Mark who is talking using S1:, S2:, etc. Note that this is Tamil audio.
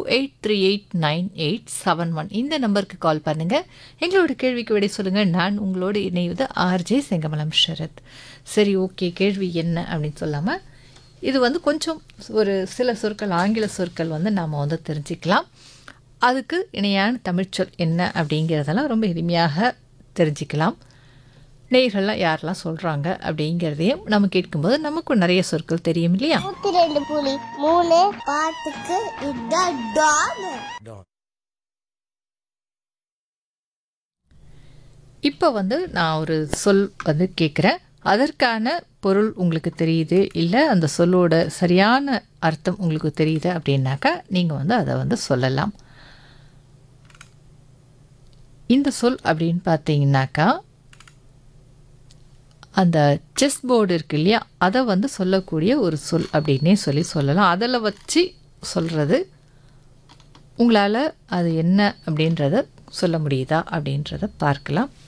S1: eight three eight nine eight seven one இந்த நம்பருக்கு கால் பண்ணுங்கள் எங்களோட கேள்விக்கு விடை சொல்லுங்கள் நான் உங்களோடு இணைவது ஆர்ஜே செங்கமலம் ஷரத் சரி ஓகே கேள்வி என்ன அப்படின்னு சொல்லாமல் இது வந்து கொஞ்சம் ஒரு சில சொற்கள் ஆங்கில சொற்கள் வந்து நாம் வந்து தெரிஞ்சுக்கலாம் அதுக்கு இணையான தமிழ்ச்சொல் என்ன அப்படிங்கிறதெல்லாம் ரொம்ப எளிமையாக தெரிஞ்சுக்கலாம் நேயர்கள்லாம் யாரெல்லாம் சொல்கிறாங்க அப்படிங்கிறதையும் நம்ம கேட்கும்போது நமக்கும் நிறைய சொற்கள் தெரியும் இல்லையா
S2: நூத்தி ரெண்டு புலி மூணு பாட்டுக்கு இதுதான் டான்
S1: இப்போ வந்து நான் ஒரு சொல் வந்து கேட்குறேன் அதற்கான பொருள் உங்களுக்கு தெரியுது இல்லை அந்த சொல்லோட சரியான அர்த்தம் உங்களுக்கு தெரியுது அப்படின்னாக்கா நீங்கள் வந்து அதை வந்து சொல்லலாம் இந்த சொல் அப்படின்னு பார்த்தீங்கன்னாக்கா அந்த செஸ் போர்டு இருக்கு இல்லையா அதை வந்து சொல்லக்கூடிய ஒரு சொல் அப்படின்னே சொல்லி சொல்லலாம் அதில் வச்சு சொல்கிறது உங்களால் அது என்ன அப்படின்றத சொல்ல முடியுதா அப்படின்றத பார்க்கலாம்